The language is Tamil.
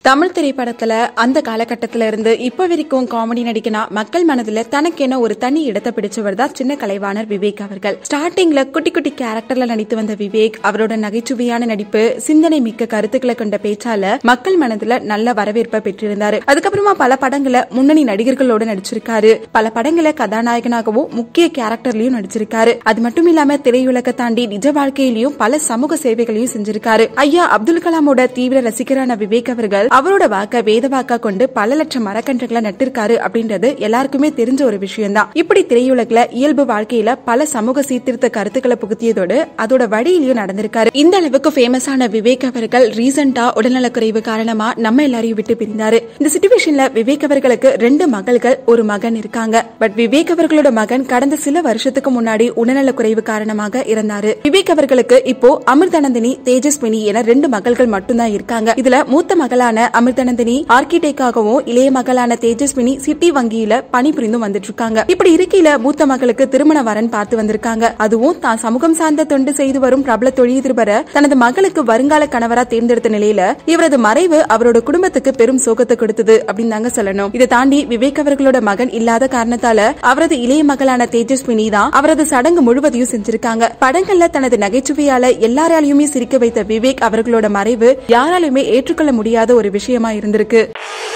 தமிழ் திரைப்படத்துல அந்த காலகட்டத்தில இருந்து இப்ப வரைக்கும் காமெடி நடிக்கனா மக்கள் மனதுல தனக்கென ஒரு தனி இடத்தை பிடிச்சவர் தான் சின்ன கலைவாணர் விவேக் அவர்கள் ஸ்டார்டிங்ல குட்டி குட்டி கேரக்டர்ல நடித்து வந்த விவேக் அவரோட நகைச்சுவையான நடிப்பு சிந்தனை மிக்க கருத்துக்களை கொண்ட பேச்சால மக்கள் மனதுல நல்ல வரவேற்பை பெற்றிருந்தாரு அதுக்கப்புறமா பல படங்கள முன்னணி நடிகர்களோட நடிச்சிருக்காரு பல படங்கள கதாநாயகனாகவும் முக்கிய கேரக்டர்லயும் நடிச்சிருக்காரு அது மட்டும் இல்லாம திரையுலக தாண்டி நிஜ வாழ்க்கையிலயும் பல சமூக சேவைகளையும் செஞ்சிருக்காரு ஐயா அப்துல் கலாமோட தீவிர ரசிகரான விவேக் அவர்கள் அவரோட வாக்க வேத வாக்கா கொண்டு பல லட்சம் மரக்கன்றுகளை நட்டிருக்காரு அப்படின்றது எல்லாருக்குமே தெரிஞ்ச ஒரு விஷயம் தான் இப்படி திரையுலகில இயல்பு வாழ்க்கையில பல சமூக சீர்திருத்த கருத்துக்களை புகுத்தியதோடு அதோட வழியிலயும் நடந்திருக்காரு இந்த அளவுக்கு ஃபேமஸான விவேக் அவர்கள் ரீசெண்டா உடல்நலக்குறைவு காரணமா நம்ம எல்லாரையும் விட்டு பிரிந்தாரு இந்த சிச்சுவேஷன்ல விவேக் அவர்களுக்கு ரெண்டு மகள்கள் ஒரு மகன் இருக்காங்க பட் விவேக் அவர்களோட மகன் கடந்த சில வருஷத்துக்கு முன்னாடி உடல்நலக்குறைவு காரணமாக இறந்தாரு விவேக் அவர்களுக்கு இப்போ அமிர்தானந்தினி தேஜஸ்வினி என ரெண்டு மகள்கள் மட்டும்தான் இருக்காங்க இதுல மூத்த மகளான அமிர்தானந்தினி ஆர்கிடெக்டாகவும் இளைய மகளான தேஜஸ்வினி சிட்டி வங்கியில பணிபுரிந்தும் வந்துட்டு இருக்காங்க இப்படி இருக்கையில மூத்த மகளுக்கு திருமண வரன் பார்த்து வந்திருக்காங்க அதுவும் தான் சமூகம் சார்ந்த தொண்டு செய்து வரும் பிரபல தொழிலதிபரை தனது மகளுக்கு வருங்கால கணவரா தேர்ந்தெடுத்த நிலையில இவரது மறைவு அவரோட குடும்பத்துக்கு பெரும் சோகத்தை கொடுத்தது அப்படின்னு தாங்க சொல்லணும் இதை தாண்டி விவேக் அவர்களோட மகன் இல்லாத காரணத்தால அவரது இளைய மகளான தேஜஸ்வினி தான் அவரது சடங்கு முழுவதையும் செஞ்சிருக்காங்க படங்கள்ல தனது நகைச்சுவையால எல்லாராலையுமே சிரிக்க வைத்த விவேக் அவர்களோட மறைவு யாராலுமே ஏற்றுக்கொள்ள முடியாத ஒரு விஷயமா இருந்திருக்கு